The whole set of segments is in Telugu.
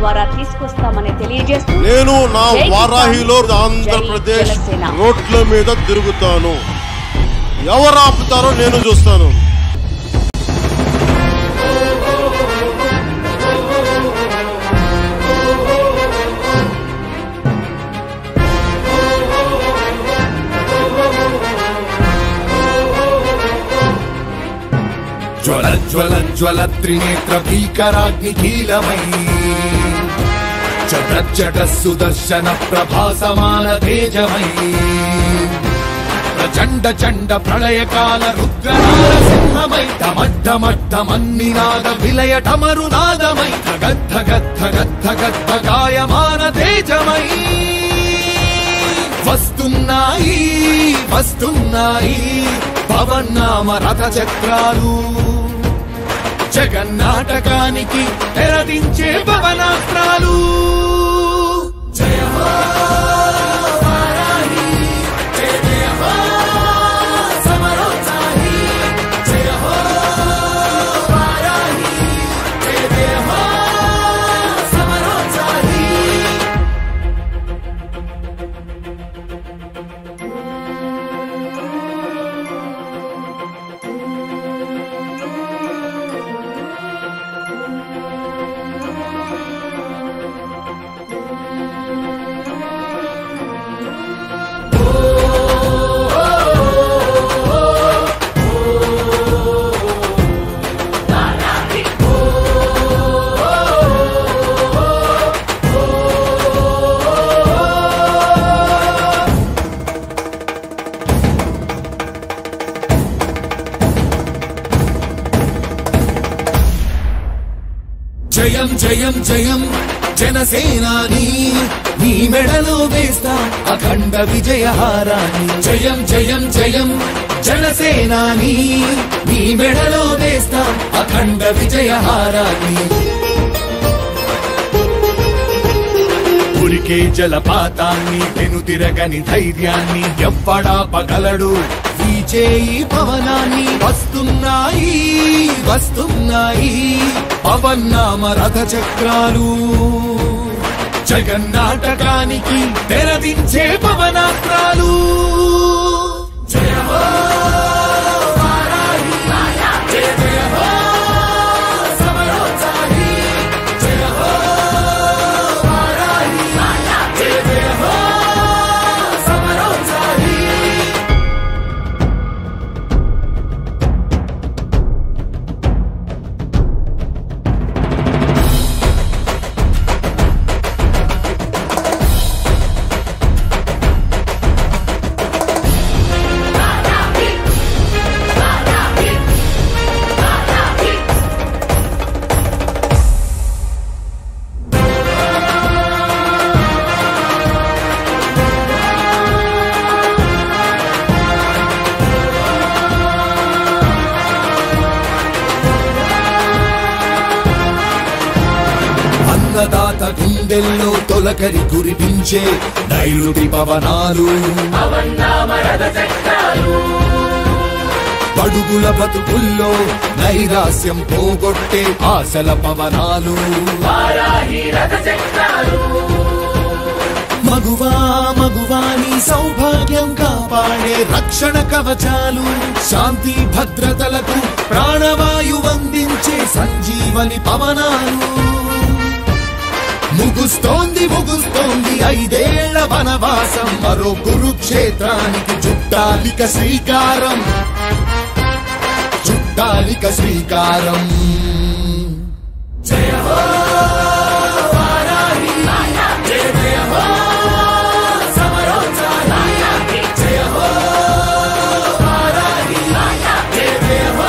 ద్వారా తీసుకొస్తామని తెలియజేస్తూ నేను నా జై కిసాన్, వారాహిలో జై ఆంధ్రప్రదేశ్ జనసేన. రోడ్ల మీద తిరుగుతాను ఎవరు ఆపుతారో నేను చూస్తాను జ్వల జ్వల జ్వల త్రినేత్ర భీకరాగ్ని కీలమై చట చట సుదర్శన ప్రభా సమాన తేజమై ప్రచండ చండ ప్రళయకాల రుద్రనాద సింహమై డమడ్డమడ్డమన్నినాద విలయ డమరునాదమై గద్ధ గద్ధ గద్ధ గద్ధ గాయమాన తేజమై వస్తున్నాయి వస్తున్నాయి పవన్నామ రథ చక్రాలు జగన్నాటకానికి తెరదించే పవనాస్త్రాలు జయ హో వారాహి, జయ జయ హో సమరోత్సాహి, జయ హో వారాహి, జయ జయ హో సమరోత్సాహి. జయం జయం జయం జనసేనాని నీ మెడలో వేస్తా అఖండ విజయహారాన్ని జయం జయం జయం జనసేనాని నీ మెడలో వేస్తా అఖండ విజయహారాన్ని ఉరికే జలపాతాన్ని పెనుతిరగని ధైర్యాన్ని ఎవ్వడాపగలడు ఈ చేయి పవనాన్ని వస్తున్నాయి వస్తున్నాయి పవన్నామ రథ చక్రాలు జగన్నాటకానికి తెరదించే పవనాస్త్రాలు జయ హో వారాహి, జయ జయ హో సమరోత్సాహి, జయ హో వారాహి, జయ జయ హో సమరోత్సాహి. అన్నదాత గుండెల్లో తొలకరి కురిపించే నైరుతి పవనాలు పడుగుల బతుకుల్లో నైరాస్యం పోగొట్టే ఆశల పవనాలు మగువా మగువాని సౌభాగ్యం కాపాడే రక్షణ కవచాలు శాంతి భద్రతలకు ప్రాణవాయు అందించే సంజీవని పవనాలు ముగుస్తోంది ముగుస్తోంది ఐదేళ్ల వనవాసం మరో కురుక్షేత్రానికి చుట్టాలిక శ్రీకారం చుట్టాలిక శ్రీకారం జయ హో వారాహి, జయ జయ హో సమరోత్సాహి, జయ హో వారాహి, జయ జయ హో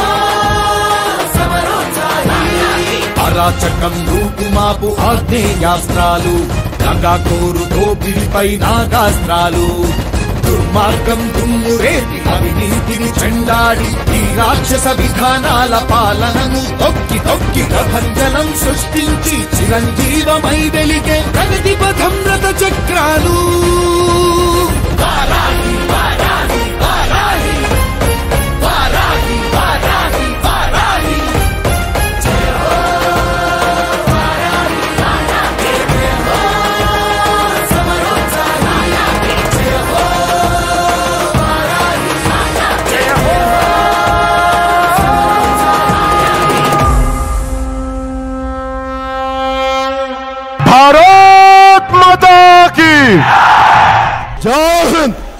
సమరోత్సాహి. అరాచకం రూపుమాపు ఆగ్నేయాస్త్రాలు నగాకోరు దోపిడిపై నాగాస్త్రాలు దుర్మార్గం దుమ్మురేటి అవినీతిని చెండాడి ఈ రాక్షస విధానాల పాలనను తొక్కి తొక్కి ప్రభంజనం సృష్టించి చిరంజీవమై వెలిగే ప్రగతి పథం రథ చక్రాలు వారాహి, వారాహి, వారాహి, వారాహి, వారాహి, వారాహి. జయ హో వారాహి, జయ జై హింద్